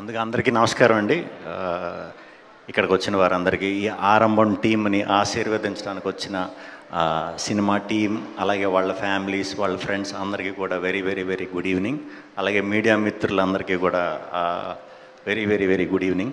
ముందుగా అందరికీ నమస్కారం అండి ఆ, ఇక్కడికి వచ్చిన వారందరికీ ఈ ఆరంభం టీంని ఆశీర్వదించడానికి వచ్చిన ఆ, సినిమా టీం అలాగే వాళ్ళ ఫ్యామిలీస్ వాళ్ళ ఫ్రెండ్స్ అందరికీ కూడా very very very good evening అలాగే మీడియా మిత్రులందరికీ కూడా very very very good evening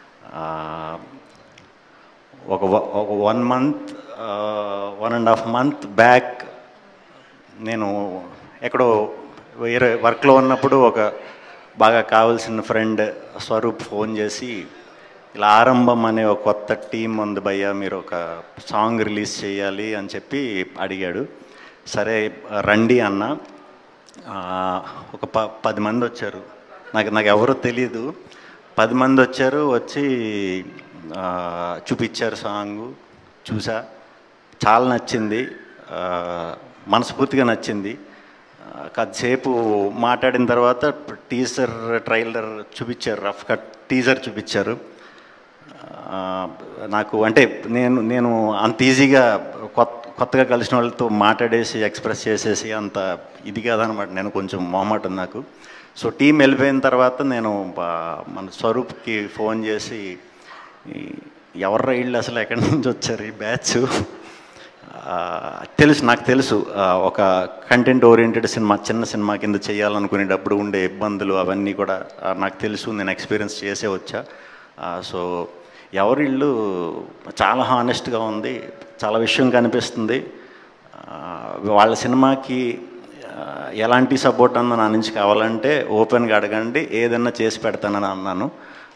ఒక వ- ఒక one month one and half month back నేను ఎక్కడో వేరే వర్క్లో ఉన్నప్పుడు ఒక బాగా కావాల్సిన ఫ్రెండ్ స్వరూప్ ఫోన్ చేసి ఇలా ఆరంభం అనే ఒక కొత్త టీం ఉంది భయ్య మీరు ఒక సాంగ్ రిలీజ్ చేయాలి అని చెప్పి అడిగాడు సరే రండి అన్న ఆ, ఒక ప పది మంది వచ్చారు నాకు నాకు ఎవరో తెలియదు పది మంది వచ్చారు వచ్చి ఆ, చూపించారు సాంగ్ చూసా చాలా నచ్చింది ఆ, మనస్ఫూర్తిగా నచ్చింది ఆ, కాసేపు మాట్లాడిన తర్వాత టీజర్ ట్రైలర్ చూపించారు రఫ్ కట్ టీజర్ చూపించారు ఆ, నాకు అంటే నేను నేను అంత ఈజీగా కొత్త కొత్తగా కలిసిన వాళ్ళతో మాట్లాడేసి ఎక్స్ప్రెస్ చేసేసి అంత ఇది కాదనమాట నేను కొంచెం మొహమాటం నాకు సో టీం వెళ్ళిపోయిన తర్వాత నేను బా- మన స్వరూప్కి ఫోన్ చేసి ఈ ఎవర్రా ఇళ్ళు అసలు ఎక్కడి నుంచి వచ్చారు ఈ బ్యాచ్ ఆ, తెలుసు నాకు తెలుసు ఆ, ఒక కంటెంట్ ఓరియంటెడ్ సినిమా చిన్న సినిమా కింద చేయాలనుకునేటప్పుడు ఉండే ఇబ్బందులు అవన్నీ కూడా ఆ, నాకు తెలుసు నేను ఎక్స్పీరియన్స్ చేసే వచ్చా ఆ, సో ఎవరి ఇల్లు చాలా హానెస్ట్గా ఉంది చాలా విషయం కనిపిస్తుంది ఆ, వాళ్ళ సినిమాకి ఆ, ఎలాంటి సపోర్ట్ అన్న నా నుంచి కావాలంటే ఓపెన్గా అడగండి ఏదన్నా చేసి పెడతానని అన్నాను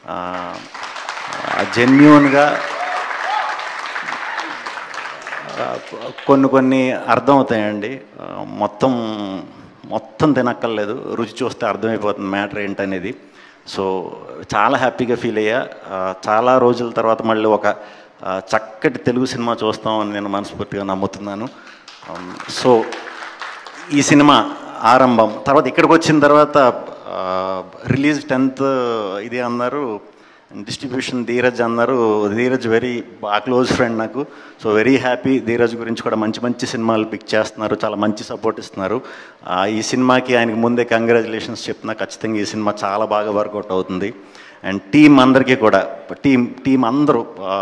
జెన్యున్గా ఆ, కొన్ని కొన్ని అర్థమవుతాయండి ఆ, మొత్తం మొత్తం తినక్కర్లేదు రుచి చూస్తే అర్థమైపోతుంది మ్యాటర్ ఏంటనేది సో చాలా హ్యాపీగా ఫీల్ అయ్యా ఆ, చాలా రోజుల తర్వాత మళ్ళీ ఒక ఆ, చక్కటి తెలుగు సినిమా చూస్తామని నేను మనస్ఫూర్తిగా నమ్ముతున్నాను ఆమ్, సో ఈ సినిమా ఆరంభం తర్వాత ఇక్కడికి వచ్చిన తర్వాత రిలీజ్ టెన్త్ ఇది అన్నారు డిస్ట్రిబ్యూషన్ ధీరజ్ అన్నారు ధీరజ్ వెరీ బాగా క్లోజ్ ఫ్రెండ్ నాకు సో వెరీ హ్యాపీ ధీరజ్ గురించి కూడా మంచి మంచి సినిమాలు పిక్ చేస్తున్నారు చాలా మంచి సపోర్ట్ ఇస్తున్నారు ఆ, ఈ సినిమాకి ఆయనకి ముందే కంగ్రాచులేషన్స్ చెప్తున్నా ఖచ్చితంగా ఈ సినిమా చాలా బాగా వర్కౌట్ అవుతుంది అండ్ టీం అందరికీ కూడా టీం టీం అందరూ ఆ,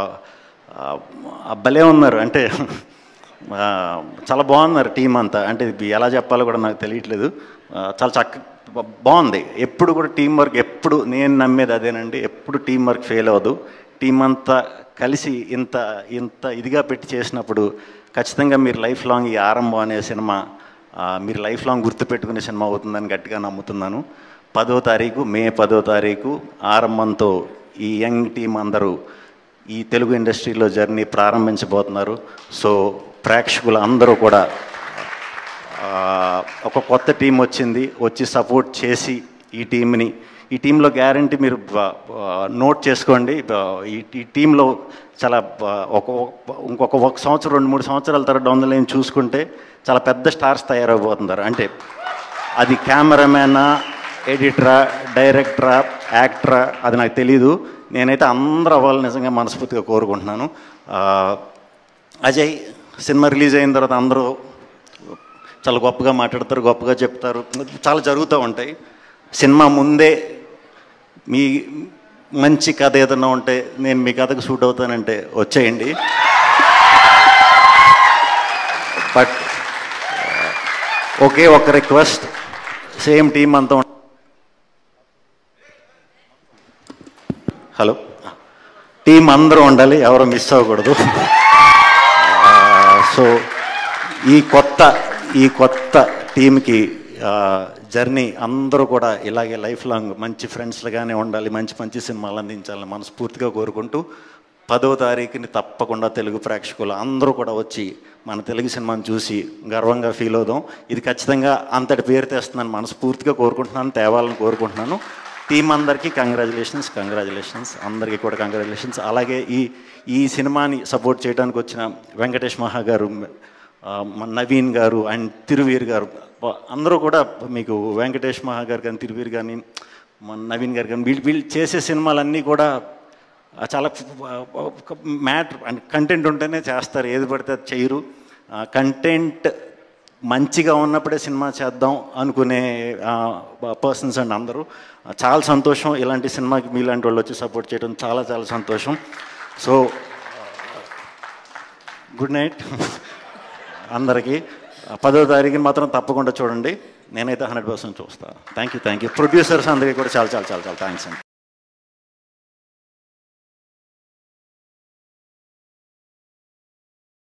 ఆ, భలే ఉన్నారు అంటే ఆ, చాలా బాగున్నారు టీం అంతా అంటే ఇది ఎలా చెప్పాలో కూడా నాకు తెలియట్లేదు ఆ, చాలా చక్క బా- బాగుంది ఎప్పుడు కూడా టీం వర్క్ ఎప్పుడు నేను నమ్మేది అదేనండి ఎప్పుడు టీం వర్క్ ఫెయిల్ అవ్వదు టీం అంతా కలిసి ఇంత ఇంత ఇదిగా పెట్టి చేసినప్పుడు ఖచ్చితంగా మీరు లైఫ్ లాంగ్ ఈ ఆరంభం అనే సినిమా ఆ, మీరు లైఫ్ లాంగ్ గుర్తుపెట్టుకునే సినిమా అవుతుందని గట్టిగా నమ్ముతున్నాను పదో తారీఖు మే పదో తారీఖు ఆరంభంతో ఈ యంగ్ టీం అందరూ ఈ తెలుగు ఇండస్ట్రీలో జర్నీ ప్రారంభించబోతున్నారు సో ప్రేక్షకులు అందరూ కూడా ఆ, ఒక కొత్త టీం వచ్చింది వచ్చి సపోర్ట్ చేసి ఈ టీంని ఈ టీంలో గ్యారంటీ మీరు బ- బ- నోట్ చేసుకోండి బ- ఈ ఈ టీంలో చాలా బ- ఒక ఒక- ఇంకొక ఒక సంవత్సరం రెండు మూడు సంవత్సరాల తర్వాత డౌన్ ద లైన్ చూసుకుంటే చాలా పెద్ద స్టార్స్ తయారైపోతున్నారు అంటే అది కెమెరామ్యానా ఎడిటరా డైరెక్టరా యాక్టరా అది నాకు తెలీదు నేనైతే అందరూ అవ్వాలని నిజంగా మనస్ఫూర్తిగా కోరుకుంటున్నాను ఆ, అజయ్ సినిమా రిలీజ్ అయిన తర్వాత అందరూ చాలా గొప్పగా మాట్లాడతారు గొప్పగా చెప్తారు చాలా జరుగుతూ ఉంటాయి సినిమా ముందే మీ మంచి కథ ఏదైనా ఉంటే నేను మీ కథకు సూట్ అవుతానంటే వచ్చేయండి బట్ ఒకే ఒక రిక్వెస్ట్ సేమ్ టీం అంతా ఉం- హలో టీం అందరూ ఉండాలి ఎవరు మిస్ అవ్వకూడదు సో ఈ కొత్త ఈ కొత్త టీంకి జర్నీ అందరూ కూడా ఇలాగే లైఫ్ లాంగ్ మంచి ఫ్రెండ్స్లుగానే ఉండాలి మంచి మంచి సినిమాలు అందించాలని మనస్ఫూర్తిగా కోరుకుంటూ పదో తారీఖుని తప్పకుండా తెలుగు ప్రేక్షకులు అందరూ కూడా వచ్చి మన తెలుగు సినిమాని చూసి గర్వంగా ఫీల్ అవుదాం ఇది ఖచ్చితంగా అంతటి పేరు తెస్తుందని మనస్ఫూర్తిగా కోరుకుంటున్నాను తేవాలని కోరుకుంటున్నాను టీం అందరికీ కంగ్రాచులేషన్స్ కంగ్రాచులేషన్స్ అందరికీ కూడా కంగ్రాచులేషన్స్ అలాగే ఈ ఈ సినిమాని సపోర్ట్ చేయడానికి వచ్చిన వెంకటేష్ మహా గారు ఆ, మన నవీన్ గారు అండ్ తిరువీర్ గారు బా- అందరూ కూడా మీకు వెంకటేష్ మహా గారు కానీ తిరువీర్ కానీ మన నవీన్ గారు కానీ వీళ్ళు వీళ్ళు చేసే సినిమాలన్నీ కూడా ఆ, చాలా మ్యాటర్ అండ్ కంటెంట్ ఉంటేనే చేస్తారు ఏది పడితే అది చేయరు కంటెంట్ మంచిగా ఉన్నప్పుడే సినిమా చేద్దాం అనుకునే పర్సన్స్ అండి అందరూ చాలా సంతోషం ఇలాంటి సినిమాకి మీలాంటి వాళ్ళు వచ్చి సపోర్ట్ చేయడం చాలా చాలా సంతోషం సో గుడ్ నైట్ అందరికీ పదో తారీఖుని మాత్రం తప్పకుండా చూడండి నేనైతే హండ్రెడ్ పర్సెంట్ చూస్తాను thank you thank you producers అందరికీ కూడా చాలా చాలా చాలా చాలా థ్యాంక్స్ అండి